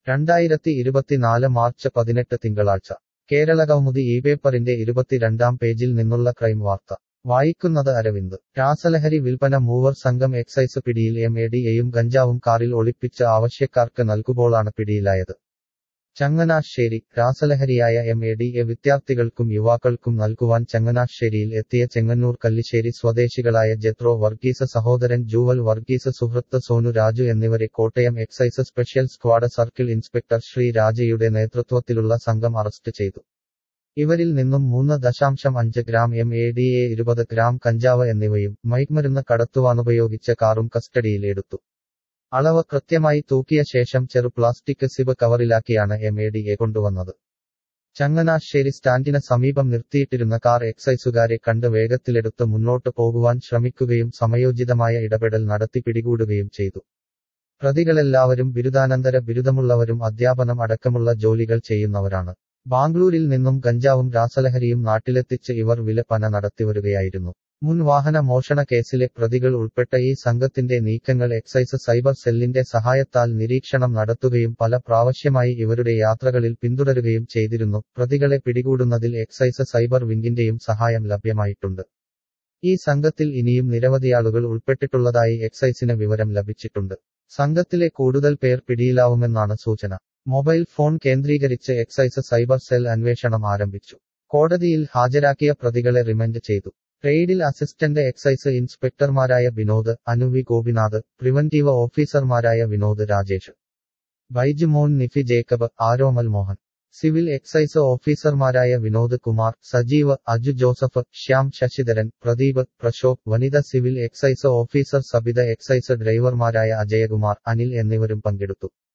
രണ്ടായിരത്തി ഇരുപത്തിനാല് മാർച്ച് പതിനെട്ട് തിങ്കളാഴ്ച കേരള കൗമുദി ഈ പേപ്പറിന്റെ ഇരുപത്തിരണ്ടാം പേജിൽ നിന്നുള്ള ക്രൈം വാർത്ത വായിക്കുന്നത് അരവിന്ദ് രാസലഹരി വിൽപ്പന മൂവർ സംഘം എക്സൈസ് പിടിയിൽ എം എ ഡിയെയും ഗഞ്ചാവും കാറിൽ ഒളിപ്പിച്ച് ആവശ്യക്കാർക്ക് നൽകുമ്പോളാണ് പിടിയിലായത് ചങ്ങനാശ്ശേരി രാസലഹരിയായ എം എ ഡിയെ വിദ്യാർത്ഥികൾക്കും യുവാക്കൾക്കും നൽകുവാൻ ചങ്ങനാശ്ശേരിയിൽ എത്തിയ ചെങ്ങന്നൂർ കല്ലിശ്ശേരി സ്വദേശികളായ ജെത്രോ വർഗീസ് സഹോദരൻ ജൂവൽ വർഗീസ് സുഹൃത്ത് സോനു രാജു എന്നിവരെ Kottayam excise special squad circle inspector Shri രാജയുടെ നേതൃത്വത്തിലുള്ള സംഘം അറസ്റ്റ് ചെയ്തു ഇവരിൽ നിന്നും മൂന്ന് ദശാംശം അഞ്ച് gram M D M A ഇരുപത് ഗ്രാം കഞ്ചാവ് എന്നിവയും മയക്കുമരുന്ന് കടത്തുവാനുപയോഗിച്ച കാറും കസ്റ്റഡിയിലെടുത്തു അളവ് കൃത്യമായി തൂക്കിയ ശേഷം ചെറു പ്ലാസ്റ്റിക് സിബ് കവറിലാക്കിയാണ് എം എ ഡിയെ കൊണ്ടുവന്നത് ചങ്ങനാശ്ശേരി സ്റ്റാൻഡിന് സമീപം നിർത്തിയിട്ടിരുന്ന കാർ എക്സൈസുകാരെ കണ്ട് വേഗത്തിലെടുത്ത് മുന്നോട്ട് പോകുവാൻ ശ്രമിക്കുകയും സമയോചിതമായ ഇടപെടൽ നടത്തി പിടികൂടുകയും ചെയ്തു പ്രതികളെല്ലാവരും ബിരുദാനന്തര ബിരുദമുള്ളവരും അധ്യാപനം അടക്കമുള്ള ജോലികൾ ചെയ്യുന്നവരാണ് ബാംഗ്ലൂരിൽ നിന്നും ഗഞ്ചാവും രാസലഹരിയും നാട്ടിലെത്തിച്ച് ഇവർ വിലപന നടത്തിവരികയായിരുന്നു മുൻ വാഹന മോഷണ കേസിലെ പ്രതികൾ ഉൾപ്പെട്ട ഈ സംഘത്തിന്റെ നീക്കങ്ങൾ എക്സൈസ് സൈബർ സെല്ലിന്റെ സഹായത്താൽ നിരീക്ഷണം നടത്തുകയും പല പ്രാവശ്യമായി ഇവരുടെ യാത്രകളിൽ പിന്തുടരുകയും ചെയ്തിരുന്നു പ്രതികളെ പിടികൂടുന്നതിൽ എക്സൈസ് സൈബർ വിംഗിന്റെയും സഹായം ലഭ്യമായിട്ടുണ്ട് ഈ സംഘത്തിൽ ഇനിയും നിരവധിയാളുകൾ ഉൾപ്പെട്ടിട്ടുള്ളതായി എക്സൈസിന് വിവരം ലഭിച്ചിട്ടുണ്ട് സംഘത്തിലെ കൂടുതൽ പേർ പിടിയിലാവുമെന്നാണ് സൂചന മൊബൈൽ ഫോൺ കേന്ദ്രീകരിച്ച് എക്സൈസ് സൈബർ സെൽ അന്വേഷണം ആരംഭിച്ചു കോടതിയിൽ ഹാജരാക്കിയ പ്രതികളെ റിമൻഡ് ചെയ്തു റെയ്ഡിൽ അസിസ്റ്റന്റ് എക്സൈസ് ഇൻസ്പെക്ടർമാരായ വിനോദ് അനുവി ഗോപിനാഥ് പ്രിവന്റീവ് ഓഫീസർമാരായ വിനോദ് രാജേഷ് ബൈജുമോൻ നിഫി ജേക്കബ് ആരോമൽ മോഹൻ സിവിൽ എക്സൈസ് ഓഫീസർമാരായ വിനോദ് കുമാർ സജീവ് അജു ജോസഫ് ശ്യാം ശശിധരൻ പ്രദീപ് പ്രശോഭ് വനിത civil excise officer Sabitha excise ഡ്രൈവർമാരായ അജയകുമാർ അനിൽ എന്നിവരും പങ്കെടുത്തു